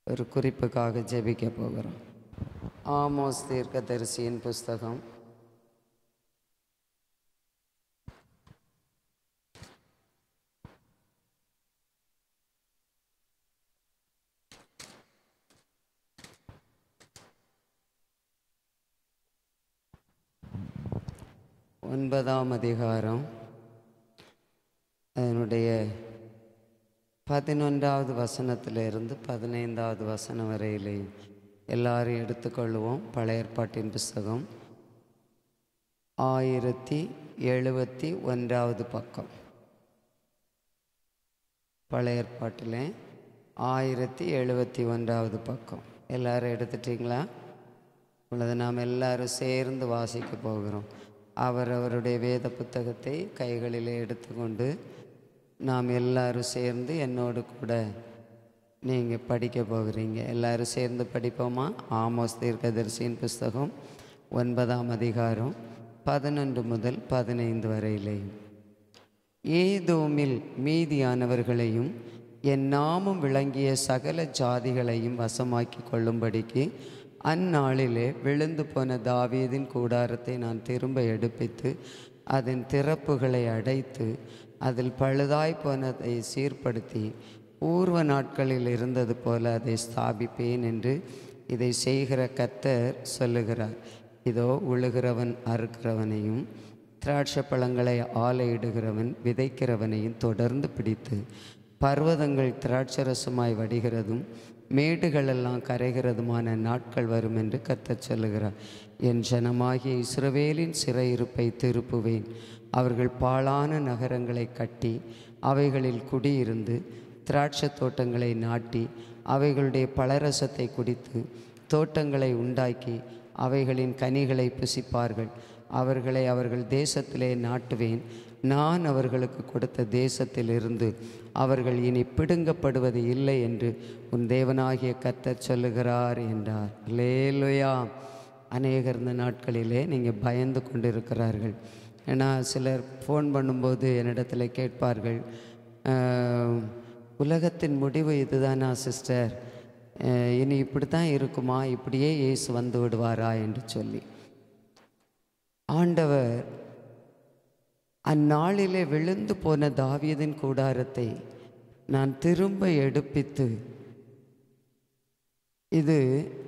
ஒரு குறிப்புக்காக ஜெபிக்க போகிறோம் ஆமோஸ் தீர்க்கதரிசியின் புஸ்தகம் ஒன்பதாம் அதிகாரம் அதனுடைய பதினொன்றாவது வசனத்திலிருந்து பதினைந்தாவது வசனம் வரையிலையும் எல்லாரும் எடுத்துக்கொள்வோம் பழைய ஏற்பாட்டின் புஸ்தகம் ஆயிரத்தி எழுபத்தி ஒன்றாவது பக்கம் பழைய ஏற்பாட்டில் ஆயிரத்தி எழுபத்தி ஒன்றாவது பக்கம் எல்லாரும் எடுத்துட்டிங்களா உள்ளது நாம் எல்லாரும் சேர்ந்து வாசிக்க போகிறோம் அவர் அவருடைய வேத புத்தகத்தை கைகளிலே எடுத்துக்கொண்டு நாம் எல்லாரும் சேர்ந்து என்னோடு கூட நீங்கள் படிக்க போகிறீங்க எல்லாரும் சேர்ந்து படிப்போமா ஆமோஸ் தீர்க்கதரிசியின் புஸ்தகம் ஒன்பதாம் அதிகாரம் பதினொன்று முதல் பதினைந்து வரையிலேயும் ஏதோமில் மீதியானவர்களையும் என் நாமம் விளங்கிய சகல ஜாதிகளையும் வசமாக்கி கொள்ளும்படிக்கு அந்நாளிலே விழுந்து போன தாவீதின் கூடாரத்தை நான் திரும்ப எடுப்பித்து அதன் திறப்புகளை அடைத்து அதில் பழுதாய் போனதை சீர்படுத்தி பூர்வ நாட்களில் இருந்தது போல அதை ஸ்தாபிப்பேன் என்று இதை செய்கிற கத்தர் சொல்லுகிறார் இதோ உழுகிறவன் அறுக்கிறவனையும் திராட்சை பழங்களை ஆலையிடுகிறவன் விதைக்கிறவனையும் தொடர்ந்து பிடித்து பர்வதங்கள் திராட்சரசமாய் வடிகிறதும் மேடுகளெல்லாம் கரைகிறதுமான நாட்கள் வரும் என்று கத்தச் சொல்லுகிறார் என் ஜனமாகிய இஸ்ரவேலின் சிறையிருப்பை திருப்புவேன் அவர்கள் பாழான நகரங்களை கட்டி அவைகளில் குடியிருந்து திராட்சை தோட்டங்களை நாட்டி அவைகளுடைய பழரசத்தை குடித்து தோட்டங்களை உண்டாக்கி அவைகளின் கனிகளை புசிப்பார்கள் அவர்களை அவர்கள் தேசத்திலே நாட்டுவேன் நான் அவர்களுக்கு கொடுத்த தேசத்திலிருந்து அவர்கள் இனி பிடுங்கப்படுவது இல்லை என்று உன் தேவனாகிய கத்தர் சொல்லுகிறார் என்றார் லேலுயா அநேகர் இந்த நாட்களிலே நீங்கள் பயந்து கொண்டு இருக்கிறார்கள் ஏன்னா சிலர் ஃபோன் பண்ணும்போது என்னிடத்தில் கேட்பார்கள் "ஆஹ், உலகத்தின் முடிவு இதுதானா சிஸ்டர் அஹ், இனி இப்படி தான் இருக்குமா இப்படியே இயேசு வந்து விடுவாரா என்று சொல்லி ஆண்டவர் அந்நாளிலே விழுந்து போன தாவீதின் கூடாரத்தை நான் திரும்ப எடுப்பித்து இது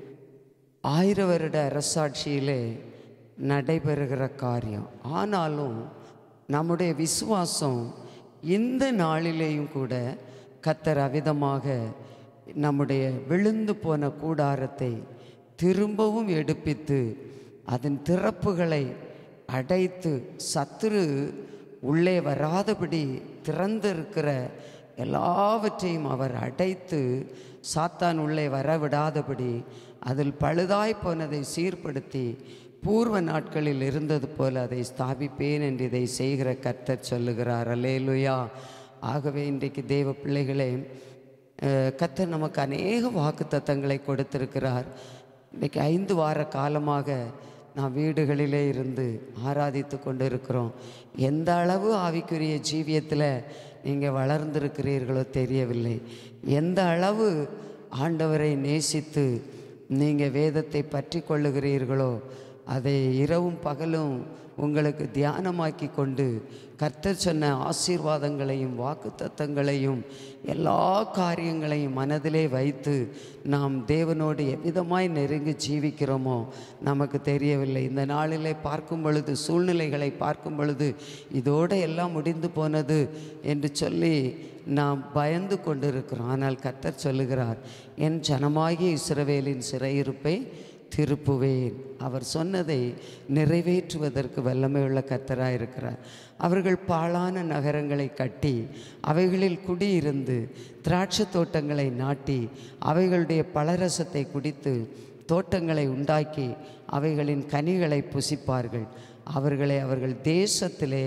ஆயிர வருட அரசாட்சியிலே நடைபெறுகிற காரியம் ஆனாலும் நம்முடைய விசுவாசம் இந்த நாளிலேயும் கூட கத்தர் அவிதமாக நம்முடைய விழுந்து போன கூடாரத்தை திரும்பவும் எடுப்பித்து அதன் திறப்புகளை அடைத்து சத்துரு உள்ளே வராதபடி திறந்திருக்கிற எல்லாவற்றையும் அவர் அடைத்து சாத்தான் உள்ளே வரவிடாதபடி அதில் பழுதாய் போனதை சீர்படுத்தி பூர்வ நாட்களில் இருந்தது போல அதை ஸ்தாபிப்பேன் என்று இதை செய்கிற கர்த்தர் சொல்லுகிறார் அல்லேலுயா ஆகவே இன்றைக்கு தேவ பிள்ளைகளே அஹ், கர்த்தர் நமக்கு அநேக வாக்கு தத்தங்களை கொடுத்திருக்கிறார் இன்றைக்கு ஐந்து வார காலமாக நாம் வீடுகளிலே இருந்து ஆராதித்து கொண்டு இருக்கிறோம் எந்த அளவு ஆவிக்குரிய ஜீவியத்தில் நீங்கள் வளர்ந்திருக்கிறீர்களோ தெரியவில்லை எந்த அளவு ஆண்டவரை நேசித்து நீங்கள் வேதத்தை பற்றி கொள்ளுகிறீர்களோ அதை இரவும் பகலும் உங்களுக்கு தியானமாக்கி கொண்டு கர்த்தர் சொன்ன ஆசீர்வாதங்களையும் வாக்குத்தத்தங்களையும் எல்லா காரியங்களையும் மனதிலே வைத்து நாம் தேவனோடு எவ்விதமாய் நெருங்கி ஜீவிக்கிறோமோ நமக்கு தெரியவில்லை இந்த நாளிலே பார்க்கும் பொழுது சூழ்நிலைகளை பார்க்கும் பொழுது இதோடு எல்லாம் முடிந்து போனது என்று சொல்லி நாம் பயந்து கொண்டிருக்கிறோம் ஆனால் கர்த்தர் சொல்லுகிறார் என் ஜனமாகிய இஸ்ரவேலின் சிறையிருப்பை திருப்புவேன் அவர் சொன்னதை நிறைவேற்றுவதற்கு வல்லமையுள்ள கத்தராக இருக்கிறார் அவர்கள் பாழான நகரங்களை கட்டி அவைகளில் குடியிருந்து திராட்சை தோட்டங்களை நாட்டி அவைகளுடைய பழரசத்தை குடித்து தோட்டங்களை உண்டாக்கி அவைகளின் கனிகளை புசிப்பார்கள் அவர்களை அவர்கள் தேசத்திலே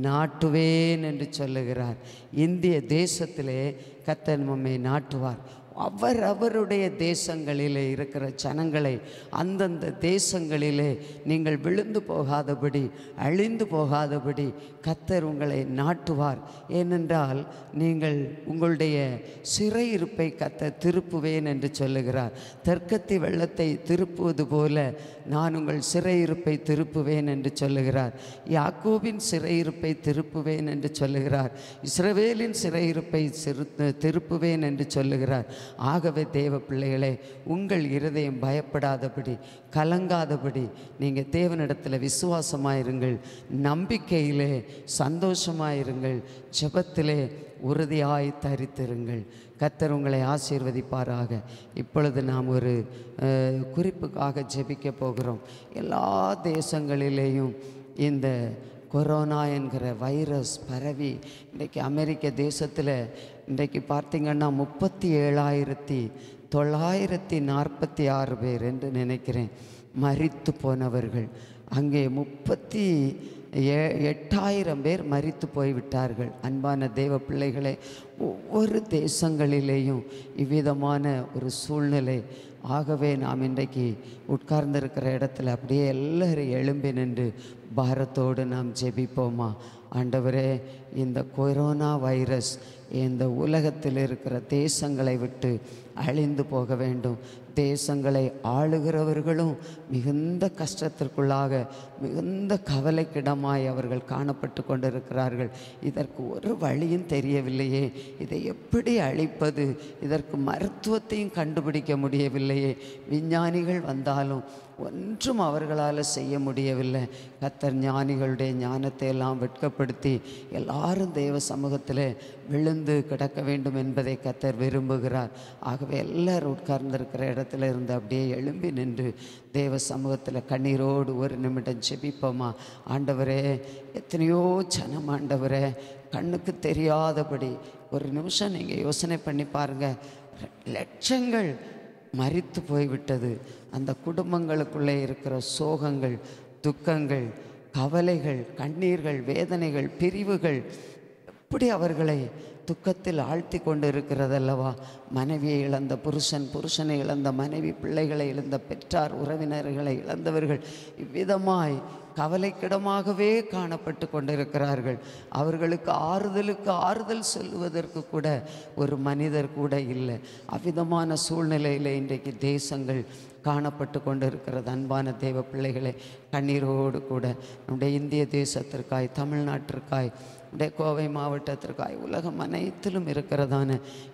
நாட்டுவேன் என்று சொல்லுகிறார் இந்திய தேசத்திலே கத்தன் நம்மை நாட்டுவார் அவரவருடைய தேசங்களிலே இருக்கிற ஜனங்களை அந்தந்த தேசங்களிலே நீங்கள் விழுந்து போகாதபடி அழிந்து போகாதபடி கத்தர் உங்களை நாட்டுவார் ஏனென்றால் நீங்கள் உங்களுடைய சிறையிருப்பை கத்த திருப்புவேன் என்று சொல்லுகிறார் தெற்கத்தி வெள்ளத்தை திருப்புவது போல நான் உங்கள் சிறையிருப்பை திருப்புவேன் என்று சொல்லுகிறார் யாக்கோபின் சிறையிருப்பை திருப்புவேன் என்று சொல்லுகிறார் இஸ்ரவேலின் சிறையிருப்பை சிறு திருப்புவேன் என்று சொல்லுகிறார் ஆகவே தேவ பிள்ளைகளே உங்கள் இருதயம் பயப்படாதபடி கலங்காதபடி நீங்கள் தேவனிடத்தில் விசுவாசமாயிருங்கள் நம்பிக்கையிலே சந்தோஷமாயிருங்கள் ஜெபத்திலே உறுதியாய் தரித்திருங்கள் கத்தர் உங்களை ஆசீர்வதிப்பாராக இப்பொழுது நாம் ஒரு அஹ், குறிப்புக்காக ஜெபிக்க போகிறோம் எல்லா தேசங்களிலேயும் இந்த கொரோனா என்கிற வைரஸ் பரவி இன்றைக்கி அமெரிக்க தேசத்தில் இன்றைக்கு பார்த்திங்கன்னா முப்பத்தி ஏழாயிரத்தி தொள்ளாயிரத்தி நாற்பத்தி ஆறு பேர் என்று நினைக்கிறேன் மரித்து போனவர்கள் அங்கே முப்பத்தி ஏ எட்டாயிரம் பேர் மரித்து போய்விட்டார்கள் அன்பான தேவ பிள்ளைகளே ஒவ்வொரு தேசங்களிலேயும் இவ்விதமான ஒரு சூழ்நிலை ஆகவே நாம் இன்றைக்கு உட்கார்ந்திருக்கிற இடத்துல அப்படியே எல்லாரும் எழும்பி நின்று பாரத்தோடு நாம் ஜெபிப்போமா ஆண்டவரே இந்த கொரோனா வைரஸ் இந்த உலகத்தில் இருக்கிற தேசங்களை விட்டு அழிந்து போக வேண்டும் தேசங்களை ஆளுகிறவர்களும் மிகுந்த கஷ்டத்திற்குள்ளாக மிகுந்த கவலைக்கிடமாய் அவர்கள் காணப்பட்டு கொண்டிருக்கிறார்கள் இதற்கு ஒரு வழியும் தெரியவில்லையே இதை எப்படி அழிப்பது இதற்கு மருத்துவத்தையும் கண்டுபிடிக்க முடியவில்லையே விஞ்ஞானிகள் வந்தாலும் ஒன்றும் அவர்களால் செய்ய முடியவில்லை கத்தர் ஞானிகளுடைய ஞானத்தை எல்லாம் வெட்கப்படுத்தி எல்லாரும் தேவ சமூகத்தில் விழுந்து கிடக்க வேண்டும் என்பதை கத்தர் விரும்புகிறார் ஆகவே எல்லாரும் உட்கார்ந்திருக்கிற இடத்துல இருந்து அப்படியே எழும்பி நின்று தேவ சமூகத்தில் கண்ணீரோடு ஒரு நிமிடம் செபிப்போமா ஆண்டவரே எத்தனையோ ஜனம் ஆண்டவரே கண்ணுக்கு தெரியாதபடி ஒரு நிமிஷம் நீங்கள் யோசனை பண்ணி பாருங்கள் லட்சங்கள் மரித்து போய்விட்டது அந்த குடும்பங்களுக்குள்ளே இருக்கிற சோகங்கள் துக்கங்கள் கவலைகள் கண்ணீர்கள் வேதனைகள் பிரிவுகள் எப்படி அவர்களை துக்கத்தில் ஆழ்த்தி கொண்டு இருக்கிறதல்லவா மனைவியை இழந்த புருஷன் புருஷனை இழந்த மனைவி பிள்ளைகளை இழந்த பெற்றார் உறவினர்களை இழந்தவர்கள் இவ்விதமாய் கவலைக்கிடமாகவே காணப்பட்டு கொண்டிருக்கிறார்கள் அவர்களுக்கு ஆறுதலுக்கு ஆறுதல் சொல்லுவதற்கு கூட ஒரு மனிதர் கூட இல்லை அவ்விதமான சூழ்நிலையில் இன்றைக்கு தேசங்கள் காணப்பட்டு கொண்டிருக்கிறது அன்பான தேவ பிள்ளைகளை கண்ணீரோடு கூட நம்முடைய இந்திய தேசத்திற்காய் தமிழ்நாட்டிற்காய் நம்முடைய கோவை மாவட்டத்திற்காய் உலகம் அனைத்திலும் இருக்கிறதான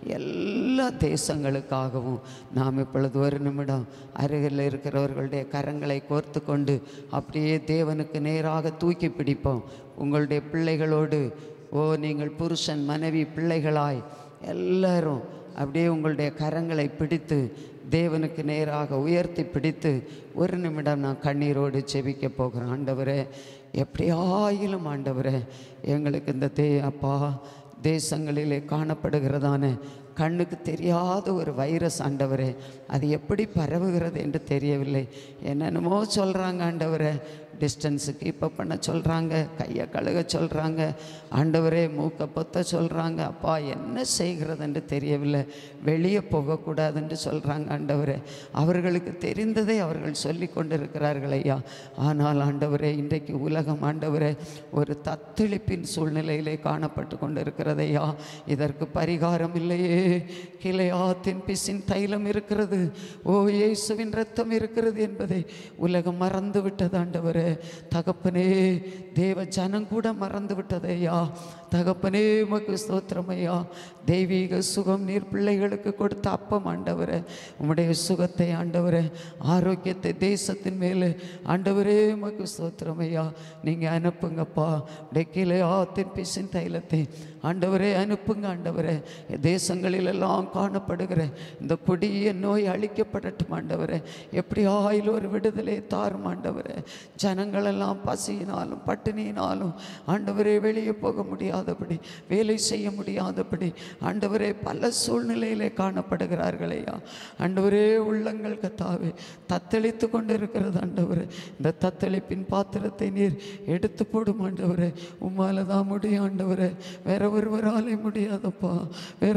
எல்லா தேசங்களுக்காகவும் நாம் இப்பொழுது ஒரு நிமிடம் அருகில் இருக்கிறவர்களுடைய கரங்களை கோர்த்து கொண்டு அப்படியே தேவனுக்கு நேராக தூக்கி பிடிப்போம் உங்களுடைய பிள்ளைகளோடு ஓ நீங்கள் புருஷன் மனைவி பிள்ளைகளாய் எல்லாரும் அப்படியே உங்களுடைய கரங்களை பிடித்து தேவனுக்கு நேராக உயர்த்தி பிடித்து ஒரு நிமிடம் நான் கண்ணீரோடு செபிக்க போகிறேன் ஆண்டவரே எப்படியாயிலும் ஆண்டவரே எங்களுக்கு இந்த தே அப்பா தேசங்களிலே காணப்படுகிறதான கண்ணுக்கு தெரியாத ஒரு வைரஸ் ஆண்டவரே அது எப்படி பரவுகிறது என்று தெரியவில்லை என்னென்னமோ சொல்கிறாங்க ஆண்டவரே டிஸ்டன்ஸு கீப்பப் பண்ண சொல்கிறாங்க கையை கழுக சொல்கிறாங்க ஆண்டவரே மூக்கை பொத்த சொல்கிறாங்க அப்பா என்ன செய்கிறது என்று தெரியவில்லை வெளியே போகக்கூடாதுன்னு சொல்கிறாங்க ஆண்டவரே அவர்களுக்கு தெரிந்ததை அவர்கள் சொல்லி கொண்டிருக்கிறார்கள் ஐயா ஆனால் ஆண்டவரே இன்றைக்கு உலகம் ஆண்டவரே ஒரு தத்தளிப்பின் சூழ்நிலையிலே காணப்பட்டு கொண்டிருக்கிறதையா இதற்கு பரிகாரம் இல்லையே கிளையாத்தின் பிசின் தைலம் இருக்கிறது ஓ இயேசுவின் ரத்தம் இருக்கிறது என்பதை உலகம் மறந்து விட்டது ஆண்டவரே தகப்பனே தேவ ஜனம் கூட மறந்து விட்டதையா தகப்பனே உமக்கு ஸ்தோத்திரம் ஐயா தெய்வீக சுகம் நீர் பிள்ளைகளுக்கு கொடுத்த அப்பம் ஆண்டவரே உம்முடைய சுகத்தை ஆண்டவரே ஆரோக்கியத்தை தேசத்தின் மேலே ஆண்டவரே உமக்கு ஸ்தோத்திரம் ஐயா நீங்கள் அனுப்புங்கப்பா டெக்கிலே ஆத்தின் பிசின் தைலத்தை ஆண்டவரே அனுப்புங்க ஆண்டவரே தேசங்களிலெல்லாம் காணப்படுகிற இந்த கொடிய நோய் அழிக்கப்படட்டும் ஆண்டவரே எப்படி ஆயில் ஒரு விடுதலை தாரும் ஆண்டவரே ஜனங்களெல்லாம் பசியினாலும் பட்டினியினாலும் ஆண்டவரே வெளியே போக முடியாதபடி வேலை செய்ய முடியாதபடி ஆண்டவரே பல சூழ்நிலையிலே காணப்படுகிறார்களையா ஆண்டவரே உள்ளங்கள் கத்தாவே தத்தளித்து கொண்டு இருக்கிறது ஆண்டவரே இந்த தத்தளிப்பின் பாத்திரத்தை நீர் எடுத்து போடும் ஆண்டவரே உம்மால தான் முடியும் ஆண்டவரே வேற ஒருவராலே முடியாதப்பா வேற ஒருவரால்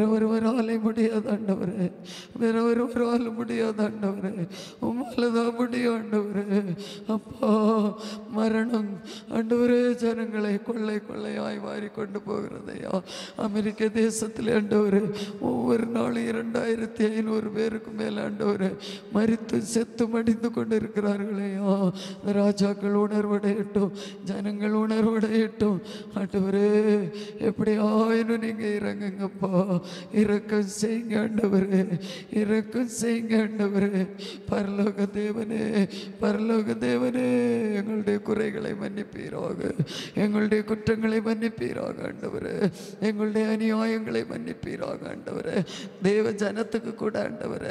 ஒருவராலே முடியாது ஆண்டவரே வேற ஒருவரால முடியாது ஆண்டவரே உம்மால தான் முடியும் ஆண்டவரே அப்பா மரணம் ஆண்டவரே ஜனங்களை கொள்ளை கொள்ளையாய் வாரி கொண்டு போகிறதையா அமெரிக்க தேசத்தில் ஆண்டவரே ஒவ்வொரு நாளும் இரண்டாயிரத்தி ஐநூறு பேருக்கு மேல் ஆண்டவரே மரித்து செத்து மடிந்து கொண்டு இருக்கிறார்களேயா ராஜாக்கள் உணர்வடையட்டும் ஜனங்கள் உணர்வடையட்டும் ஆண்டவரே எப்படி ஆயினும் நீங்க இறங்குங்கப்பா இறக்கம் செய்யுங்க ஆண்டவரே இறக்கம் செய்யுங்க ஆண்டவரே பரலோக தேவனே பரலோக தேவனே எங்களுடைய குறைகளை மன்னிப்பீராக எங்களுடைய குற்றங்களை மன்னிப்பீராக ஆண்டவரே எங்களுடைய அநியாயங்களை மன்னிப்பீராக ஆண்டவரே தேவ ஜனத்துக்கு கூட ஆண்டவரே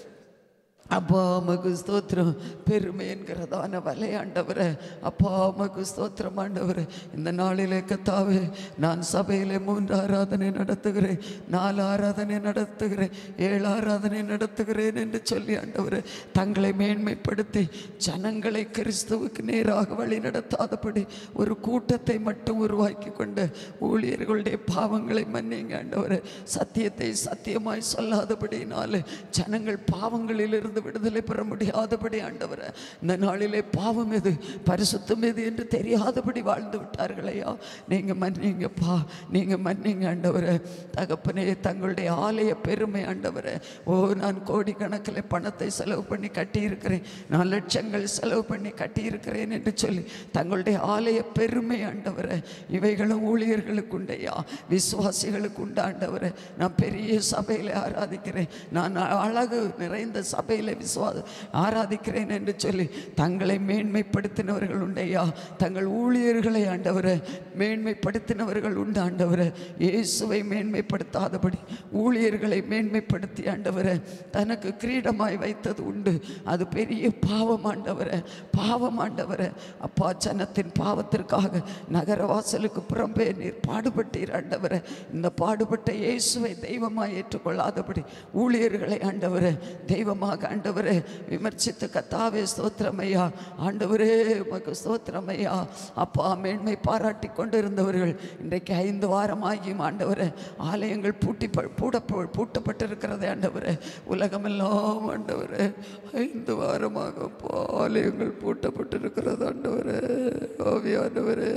அப்பா மகு ஸ்தோத்திரம் பெருமை என்கிறதான வலையாண்டவரே அப்பா மகு ஸ்தோத்திரம் ஆண்டவரே இந்த நாளிலே கத்தாவே நான் சபையிலே மூன்று ஆராதனை நடத்துகிறேன் நாலு ஆராதனை நடத்துகிறேன் ஏழு ஆராதனை நடத்துகிறேன் என்று சொல்லி ஆண்டவரே தங்களை மேன்மைப்படுத்தி ஜனங்களை கிறிஸ்துவுக்கு நேராக வழி நடத்தாதபடி ஒரு கூட்டத்தை மட்டும் உருவாக்கி கொண்டு ஊழியர்களுடைய பாவங்களை மன்னிங்க ஆண்டவரே சத்தியத்தை சத்தியமாய் சொல்லாதபடினாலே ஜனங்கள் பாவங்களிலிருந்து விடுதலை பெற முடியாதபடி ஆண்டவரே இந்த நாளிலே பாவம் எது பரிசுத்தம் எது என்று தெரியாதபடி வாழ்ந்து விட்டார்களையா நீங்க மன்னிங்கப்பா நீங்க மன்னிங்க ஆண்டவரே தகப்பனே தங்களுடைய ஆலய பெருமை ஆண்டவரே ஓ நான் கோடிக்கணக்கில் பணத்தை செலவு பண்ணி கட்டியிருக்கிறேன் நான் லட்சங்கள் செலவு பண்ணி கட்டியிருக்கிறேன் என்று சொல்லி தங்களுடைய ஆலய பெருமை ஆண்டவரே இவைகளும் ஊழியர்களுக்கு உண்டையா விசுவாசிகளுக்கு உண்டு ஆண்டவரே நான் பெரிய சபையில் ஆராதிக்கிறேன் நான் அழகு நிறைந்த சபையில் விசுவா ஆராதிக்கிறேன் என்று சொல்லி தங்களை மேன்மைப்படுத்தினவர்கள் உண்டையா தங்கள் ஊழியர்களை ஆண்டவரை மேன்மைப்படுத்தினவர்கள் உண்டு ஆண்டவரை இயேசுவை மேன்மைப்படுத்தாதபடி ஊழியர்களை மேன்மைப்படுத்தி ஆண்டவரை தனக்கு கிரீடமாய் வைத்தது உண்டு அது பெரிய பாவம் ஆண்டவரை பாவம் ஆண்டவரை அப்பா ஜனத்தின் பாவத்திற்காக நகரவாசலுக்கு புறம்பே நீர் பாடுபட்டீர் ஆண்டவரை இந்த பாடுபட்ட இயேசுவை தெய்வமாய் ஏற்றுக்கொள்ளாதபடி ஊழியர்களை ஆண்டவரை தெய்வமாக ஆண்டவரே விமர்சித்து கத்தாவே ஸ்தோத்திரமையா ஆண்டவரே உமக்கு ஸ்தோத்திரமையா அப்பா மேன்மை பாராட்டி கொண்டிருந்தவர்கள் இன்றைக்கு ஐந்து வாரமாகியும் ஆண்டவரே ஆலயங்கள் பூட்டி ப- பூட பூட்டப்பட்டிருக்கிறதே ஆண்டவரே உலகமெல்லாம் ஆண்டவரே ஐந்து வாரமாக அப்பா ஆலயங்கள் பூட்டப்பட்டிருக்கிறது ஆண்டவரே ஆவியானவரே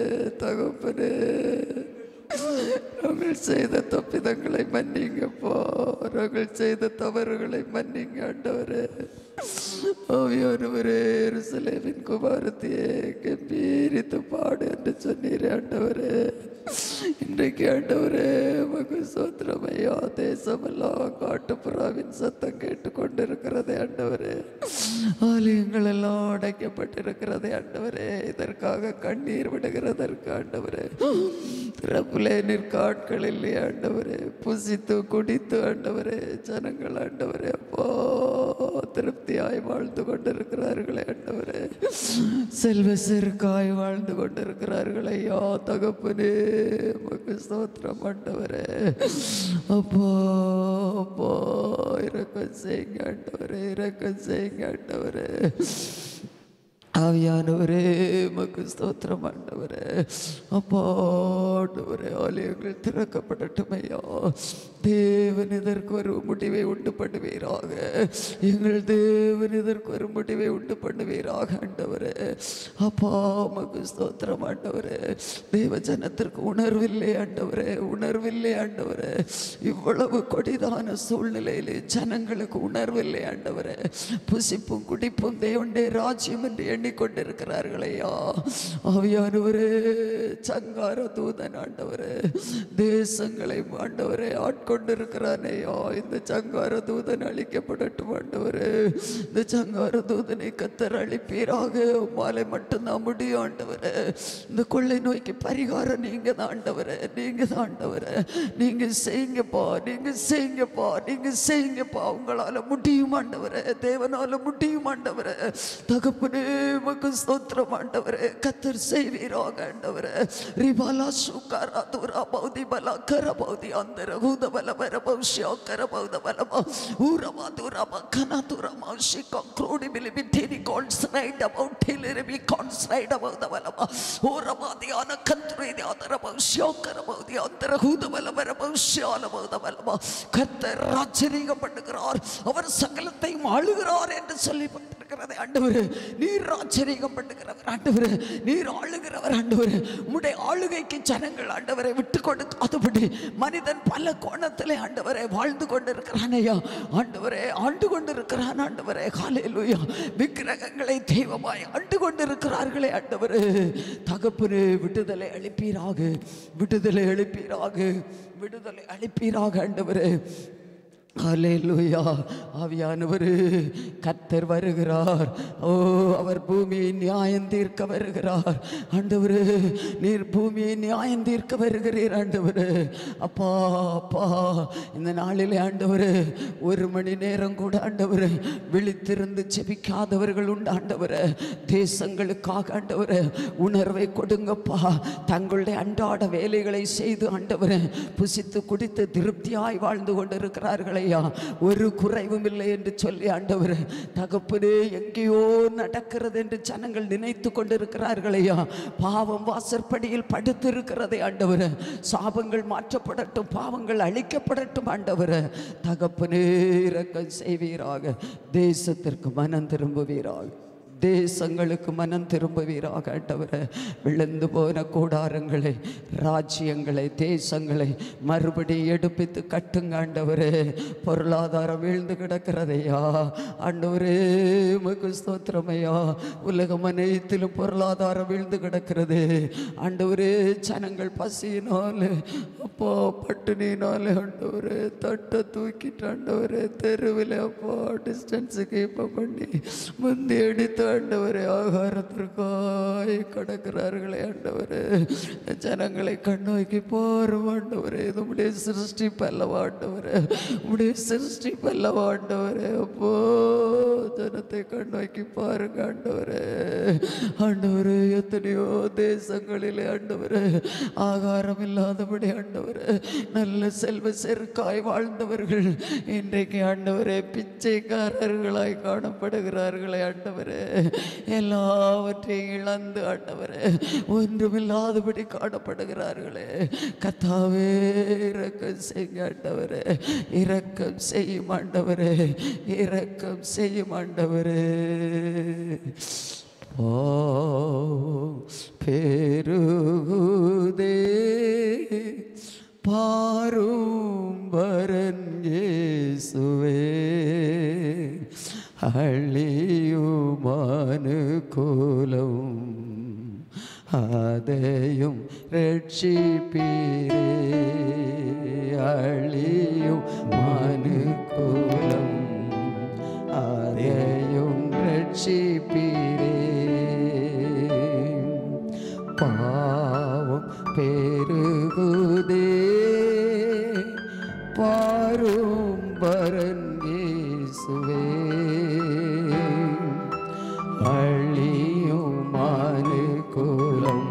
தகப்பனே நாங்கள் செய்த தப்பிதங்களை மன்னிங்கப்பா நாங்கள் செய்த தவறுகளை மன்னிங்க ஆண்டவரே ஆவியானவரே எருசலேமின் குமாரத்தையே கம்பீரித்து பாடு என்று சொன்னீரே ஆண்டவரே இன்றைக்கு ஆண்டவரே மகு சோத்திரமையா தேசமெல்லாம் காட்டுப்புறாவின் சத்தம் கேட்டுக்கொண்டிருக்கிறதே ஆண்டவரே ஆலயங்கள் எல்லாம் அடைக்கப்பட்டிருக்கிறதே ஆண்டவரே இதற்காக கண்ணீர் விடுகிறதற்கு ஆண்டவரே திறப்புலே நிற்க ஆட்கள் இல்லையே ஆண்டவரே புசித்து குடித்து ஆண்டவரே ஜனங்கள் ஆண்டவரே அப்போ திருப்தியாய் வாழ்ந்து கொண்டிருக்கிறார்களே ஆண்டவரே செல்வ செருக்காய் வாழ்ந்து கொண்டிருக்கிறார்களே ஐயா தகப்பனே மக்கு ஸ்தோத்திரம் ஆண்டவரே அப்போ அப்போ இறக்கம் செய்யுங்க ஆண்டவரே இறக்கம் செய்யுங்க ஆண்டவரே ஆவியானவரே மக்கு ஸ்தோத்திரம் ஆண்டவரே அப்பா ஆண்டவரே ஆலயங்கள் திறக்கப்படட்டும் ஐயா தேவன் இதற்கு ஒரு முடிவை உண்டு பண்ணுவீராக எங்கள் தேவன் இதற்கு ஒரு முடிவை உண்டு பண்ணுவீராக ஆண்டவரே அப்பா மக்கு ஸ்தோத்திரம் ஆண்டவரே தேவ ஜனத்திற்கு உணர்வில்லை ஆண்டவரே உணர்வில்லை ஆண்டவரே இவ்வளவு கொடிதான சூழ்நிலையிலே ஜனங்களுக்கு உணர்வில்லை ஆண்டவரே புசிப்பும் குடிப்பும் தேவனுடைய ராஜ்யம் என்று எண்ணிக்கொண்டிருக்கிறார்களையா ஆவியானவரே சங்கார தூதன் ஆண்டவரே தேசங்களை ஆண்டவரே ஆட்கொண்டிருக்கிறானேயா இந்த சங்கார தூதன் அழிக்கப்படட்டும் ஆண்டவரே இந்த சங்கார தூதனை கத்தர் அழிப்பீராக மாலை மட்டும்தான் முடியும் ஆண்டவரே இந்த கொள்ளை நோய்க்கு பரிகாரம் நீங்க தான் ஆண்டவரே நீங்க தான் ஆண்டவரே நீங்க செய்யுங்கப்பா நீங்க செய்யுங்கப்பா நீங்க செய்யுங்கப்பா உங்களால முடியும் ஆண்டவரே தேவனால முடியும் ஆண்டவரே தகப்பனே உமக்கு ஸ்தோத்திரம் ஆண்டவரே கத்தர் செய்வீராக ஆண்டவரே ரிபாலா சுகாரா துரா பௌதி பலா கர பௌதி அந்தர கூத பல பர பௌஷ்யா கர பௌத பலமா ஊரமா துரமா கனா துரமா ஷிகா க்ரோடி பிலி பிட்டினி கான்ஸ்ரைட் அபவுட் டிலிரி பி கான்ஸ்ரைட் அபவுட் பலமா ஊரமா தியான கந்துரை தியாதர பௌஷ்யா கர பௌதி அந்தர கூத பல பர பௌஷ்யால பௌத பலமா கத்தர் ஆச்சரியப்படுகிறார் அவர் சகலத்தையும் ஆளுகிறார் என்று சொல்லப்பட்டிருக்கிறது ஆண்டவர் நீர் ஆச்சரியப்படுகிறவர் ஆண்டவர் நீர் ஆளுகிறவர் ஆண்டவர் உம்முடைய ஆளுகைக்கு ஜனங்கள் ஆண்டவரை விட்டு கொடுக்காதபடி மனிதன் பல கோணத்திலே ஆண்டவரை வாழ்ந்து கொண்டிருக்கிறான் ஐயா ஆண்டவரே ஆண்டு கொண்டிருக்கிறான் ஆண்டவரே காலையிலுயா விக்கிரகங்களை தெய்வமாய் ஆண்டு கொண்டிருக்கிறார்களே ஆண்டவரே தகப்பனே விடுதலை அளிப்பீராக விடுதலை அளிப்பீராக விடுதலை அளிப்பீராக ஆண்டவரே ஹalleluya ஆவியானவர் கர்த்தர் வருகிறார் ஓ அவர் பூமியை நியாயம் தீர்க்க வருகிறார் ஆண்டவரே நீர் பூமியை நியாயம் தீர்க்க வருகிறீர் ஆண்டவரே அப்பா அப்பா இந்த நாளிலே ஆண்டவரே ஒரு மணி நேரம் கூட ஆண்டவரே விழித்திருந்து செபிக்காதவர்கள் உண்டு ஆண்டவரே தேசங்களுக்காக ஆண்டவரே உணர்வை கொடுங்கப்பா தங்களுடைய அன்றாட வேலைகளை செய்து ஆண்டவரே புசித்து குடித்து திருப்தியாய் வாழ்ந்து கொண்டிருக்கிறார்கள் ஐயா ஒரு குறைவும் இல்லை என்று சொல்லி ஆண்டவர் தகப்பனே எங்கேயோ நடக்கிறது என்று ஜனங்கள் நினைத்து கொண்டிருக்கிறார்கள் ஐயா பாவம் வாசற்படியில் படுத்திருக்கிறதை ஆண்டவர் சாபங்கள் மாற்றப்படட்டும் பாவங்கள் அழிக்கப்படட்டும் ஆண்டவர் தகப்பனே இறக்கம் செய்வீராக தேசத்திற்கு மனம் திரும்புவீராக தேசங்களுக்கு மனம் திரும்புவீராக ஆண்டவரே விழுந்து போன கூடாரங்களை ராஜ்யங்களை தேசங்களை மறுபடி எடுப்பித்து கட்டுங்க ஆண்டவரே பொருளாதாரம் வீழ்ந்து கிடக்கிறதையா ஆண்டவரே உமக்கு ஸ்தோத்திரமையா உலகம் அனைத்திலும் பொருளாதாரம் வீழ்ந்து கிடக்கிறது ஆண்டவரே ஜனங்கள் பசியினால அப்பா பட்டினினால ஆண்டவரே தட்டை தூக்கிட்டு ஆண்டவரே தெருவில் அப்பா டிஸ்டன்ஸு கீப்ப பண்ணி முந்தி அடித்து ஆண்டவரே ஆகாரத்திற்காய் கடக்கிறார்களே ஆண்டவரே ஜனங்களை கண்ணோக்கி பாரும் ஆண்டவரே இது உடைய சிருஷ்டி பல்லவா ஆண்டவரே உடைய சிருஷ்டி பல்லவா ஆண்டவரே அப்போ ஜனத்தை கண்ணோக்கி பாருங்க ஆண்டவரே ஆண்டவரே எத்தனையோ தேசங்களிலே ஆண்டவரே ஆகாரம் இல்லாதபடி ஆண்டவரே நல்ல செல்வ செருக்காய் வாழ்ந்தவர்கள் இன்றைக்கு ஆண்டவரே பிச்சைக்காரர்களாய் காணப்படுகிறார்களே ஆண்டவரே எல்லாவற்றையும் இழந்து ஆண்டவரே ஒன்றுமில்லாதபடி காணப்படுகிறார்களே கத்தாவே இரக்கம் செய்ய ஆண்டவரே இரக்கம் செய்யும் ஆண்டவரே இரக்கம் செய்யும் ஆண்டவரே ஓ பெருகுதே பாரும் வரன் இயேசுவே அழியுமானுகூலம் அதையும் ரட்சிப்பீரே அழியும் மனுகூலம் அதையும் ரட்சிப்பீரே பாவம் பெருகுதே பாரும் பரன் இயேசுவே அழியும் அனுகூலம்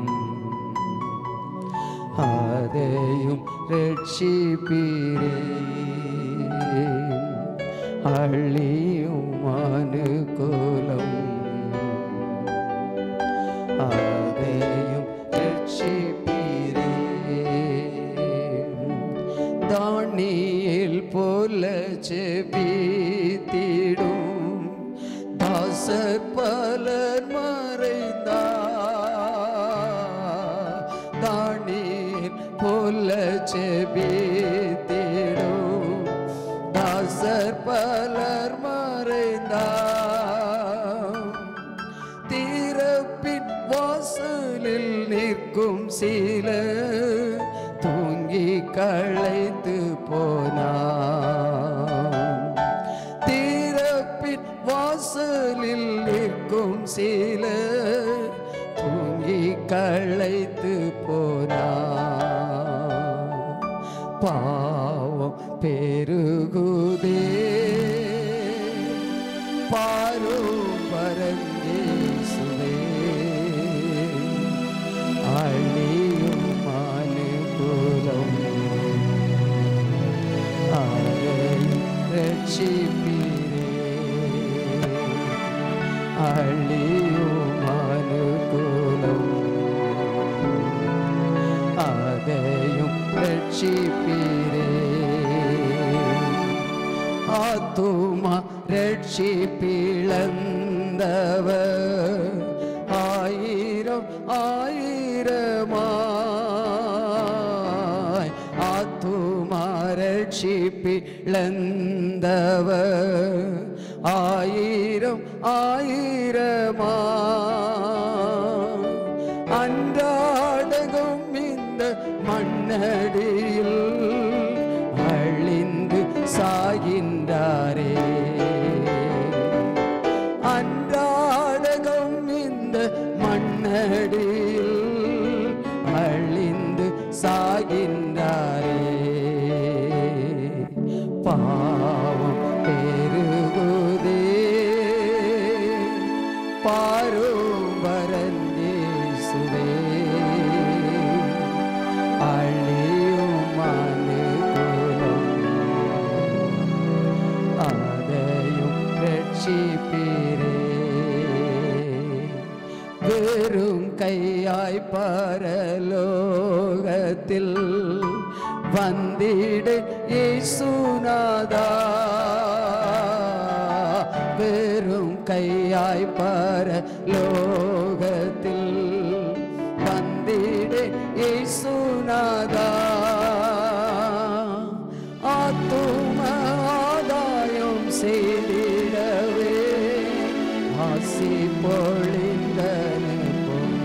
அதையும் ரட்சிப்பீரே அழியும் அனுகூலம் அதையும் ரட்சிப்பீரே தானியில் போல செபித்திடும் தாசர் பலர் மறைந்தார் தானியில் போல செபித்திடும் தாசர் பலர் மறைந்தார் தீரப்பின் வாசலில் நிற்கும் சில தூங்கி களைத்து போனான் தீரப்பின் வாசலில் நிற்கும் சில தூங்கி களைத்து போனான் பாவம் பெருகுதே பாரும் பரந்தேசுவே രക്ഷിപ്പീരേ അള്ളിയും അനുകൂലം ആകെയും രക്ഷിപ്പീരേ ആത്തുമ രക്ഷിപ്പിളന്തവർ ആയിരം ആയിരമായി ആത്തുമ രക്ഷിപ്പിളന്തവർ ആയിരം ആയിരമായി அன்றாடகம் இந்த மண்ணடியில் அழிந்து சாகின்றாரே அன்றாடகம் இந்த மண்ணடியில் அழிந்து சாகின்றாரே பாவம் பெருகுதே பாரும் வரந்தேசுவே அழியும் அனுகூலம் அதையும் ரட்சிப்பீரே வெறும் கையாய் பரலோகத்தில் வந்திடு இயேசுநாதா வெறும் கையாய் பரலோகத்தில் வந்திடு இயேசுநாதா ஆத்தும ஆதாயம் செய்திடவே ஆசி பொழிந்தனுப்பும்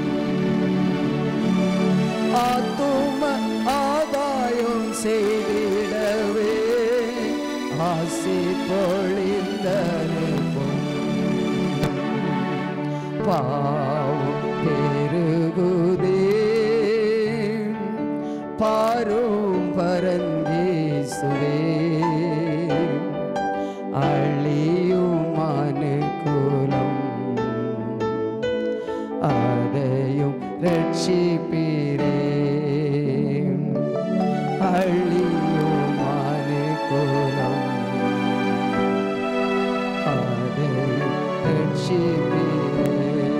ஆத்தும ஆதாயம் செய்திடவே ஆசி பொழிந்தனுப்பும் பாவம் பெருகுதே பாரும் பரந்தேசுவே அழியும் அனுகூலம் அதையும் ரட்சிப்பீரே அழியும் அனுகூலம் அதையும் ரட்சிப்பீரே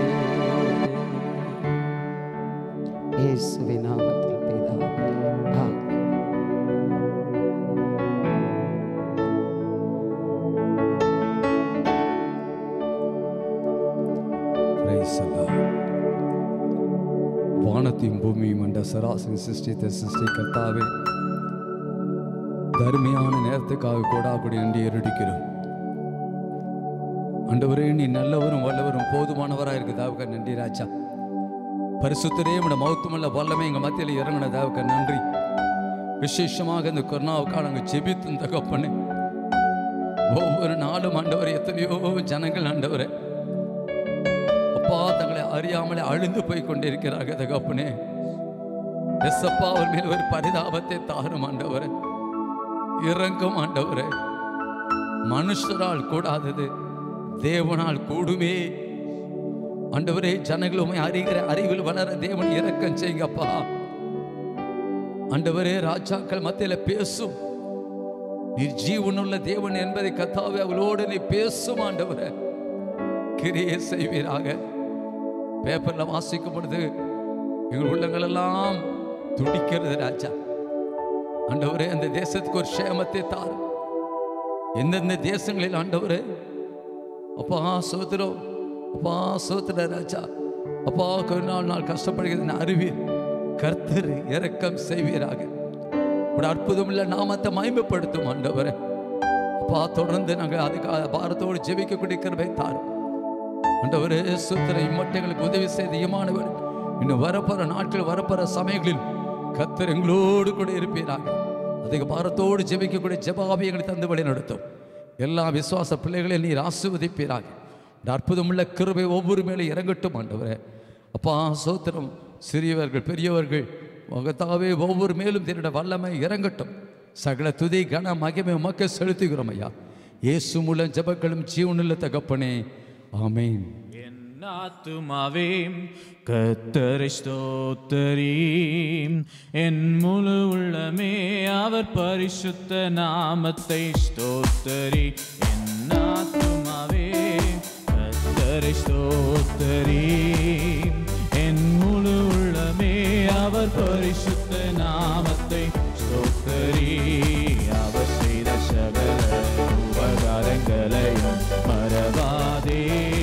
இயேசுவின் நாமத்தில் பிதாவே ஆமென் Praise the Lord. வானத்தையும் பூமியும் என்ற சராசரி சிருஷ்டித்த சிருஷ்டி கர்த்தாவே தருமையான நேரத்துக்காக கோடா கொடி நன்றி எருடிக்கிறோம் ஆண்டவரே நீ நல்லவரும் வல்லவரும் போதுமானவராக இருக்கு தாவுக்க நன்றி ராஜா பரிசுத்தரே உட மௌத்தமல்ல வல்லமே எங்கள் மத்தியில் இறங்கின தாவுக்க நன்றி விசேஷமாக இந்த கொரோனாவுக்காக நாங்கள் ஜெபித்து தகப்பனே ஒவ்வொரு நாளும் ஆண்டவர் எத்தனையோ ஜனங்கள் ஆண்டவரே அப்பா தங்களை அறியாமலே அழிந்து போய் கொண்டிருக்கிறார்கள் தகப்பனே எஸ்அப்பா அவர் மேல் ஒரு பரிதாபத்தை தாரும் ஆண்டவரே இறங்கும் ஆண்டவரே மனுஷரால் கூடாதது தேவனால் கூடுமே ஆண்டவரே ஜனங்கள் உண்மை அறிகிற அறிவில் வளர தேவன் இறக்கம் செய்யுங்கப்பா ஆண்டவரே ராஜாக்கள் மத்தியில் பேசும் நீர் ஜீவனுள்ள தேவன் என்பதை கத்தாவே அவளோடு நீ பேசும் ஆண்டவரே கிரியை செய்வீராக பேப்பர்ல வாசிக்கும் பொழுது எங்கள் உள்ளங்கள் எல்லாம் துடிக்கிறது ராஜா ஆண்டவரே அந்த தேசத்துக்கு ஒரு சேமத்தை தார் எந்தெந்த தேசங்களில் ஆண்டவரே அப்பா சோத்திரம் அப்பா சோத்திர ராஜா அப்பா கொஞ்ச நாள் நாள் கஷ்டப்படுகிறது அறிவீர் கர்த்தர் இரக்கம் செய்வீராக ஒரு அற்புதமுள்ள நாமத்தை மகிமைப்படுத்தும் ஆண்டவரே அப்பா தொடர்ந்து நாங்கள் அதுக்காக பாரத்தோடு ஜெபிக்கக்கூடிய கிருபை தாரும் ஆண்டவரே சுத்திர இம்மட்டைகளுக்கு உதவி செய்த இமானவர் இன்னும் வரப்போற நாட்கள் வரப்போற சமயங்களில் கத்தர் எங்களோடு கூட இருப்பீராக அதிக பாரத்தோடு ஜெபிக்கக்கூடிய ஜெபாபியங்களை தந்து வழி நடத்தும் எல்லா விசுவாச பிள்ளைகளையும் நீர் ஆசிர்வதிப்பீராக இந்த அற்புதமுள்ள கிருபை ஒவ்வொரு மேலே இறங்கட்டும் ஆண்டவரே அப்பா சோத்திரம் சிறியவர்கள் பெரியவர்கள் முகத்தாவே ஒவ்வொரு மேலும் திரட வல்லமை இறங்கட்டும் சகல துதி கன மகிமை உமக்கு செலுத்துகிறோம் ஐயா இயேசு மூலம் ஜெபங்களும் ஜீவனுள்ள தகப்பனே ஆமென் என் ஆத்துமாவே கத்தரை ஸ்தோத்தரீம் என் முழு உள்ளமே அவர் பரிசுத்த நாமத்தை ஸ்தோத்தரி என் ஆத்துமாவே கத்தரை ஸ்தோத்தரீம் என் முழு உள்ளமே அவர் பரிசுத்த நாமத்தை ஸ்தோத்தரி அவர் செய்த சகல உபகாரங்களையும் மறவாதே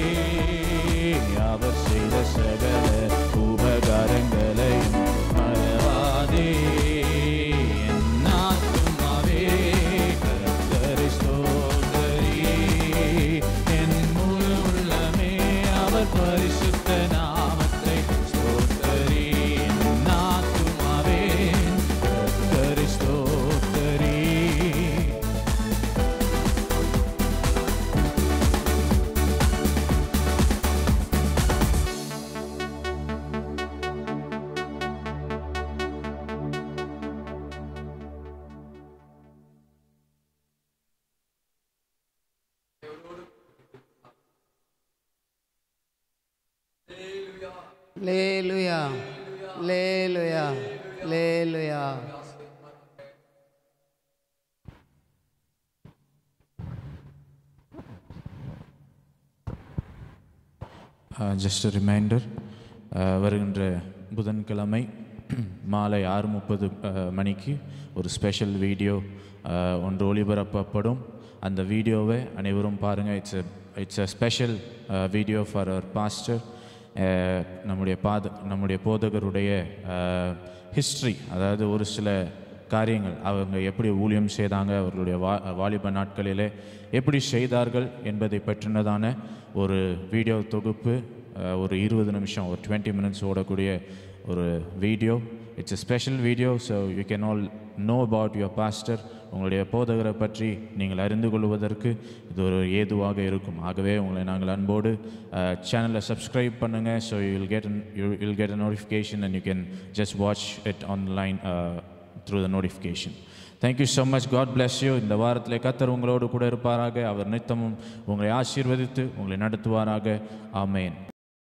அவர் செய்த சகல உபகாரங்களையும் மறவாதே என் ஆத்துமாவே கர்த்தரை ஸ்தோத்தரி என் முழு உள்ளமே அவர் பரிசுத்த நாமத்தை ஸ்தோத்தரி என் ஆத்துமாவே கர்த்தரை ஸ்தோத்தரி லேலுயா லேலுயா லேலுயா ஜஸ்ட் ரிமைண்டர் வருகின்ற புதன்கிழமை மாலை ஆறு முப்பது மணிக்கு ஒரு ஸ்பெஷல் வீடியோ ஒன்று ஒளிபரப்பப்படும் அந்த வீடியோவை அனைவரும் பாருங்கள் it's it's a special video for our pastor நம்முடைய பாத நம்முடைய போதகருடைய ஹிஸ்ட்ரி அதாவது ஒரு சில காரியங்கள் அவங்க எப்படி ஊழியம் செய்தாங்க அவர்களுடைய வா வாலிப நாட்களிலே எப்படி செய்தார்கள் என்பதை பற்றினதான ஒரு வீடியோ தொகுப்பு அஹ், ஒரு இருபது நிமிஷம் ஒரு டுவெண்ட்டி மினிட்ஸ் ஓடக்கூடிய ஒரு video it's a special video so you can all know about your pastor உங்களுடைய போதகரை பற்றி நீங்கள் அறிந்து கொள்வதற்கு இது ஒரு ஏதுவாக இருக்கும் ஆகவே உங்களை நாங்கள் அன்போடு சேனலை சப்ஸ்கிரைப் பண்ணுங்கள் so you will get you will get a notification and you can just watch it online through the notification thank you so much God bless you இந்த வாரத்தில் கத்தர் உங்களோடு கூட இருப்பாராக அவர் நித்தமும் உங்களை ஆசீர்வதித்து உங்களை நடத்துவாராக ஆமேன்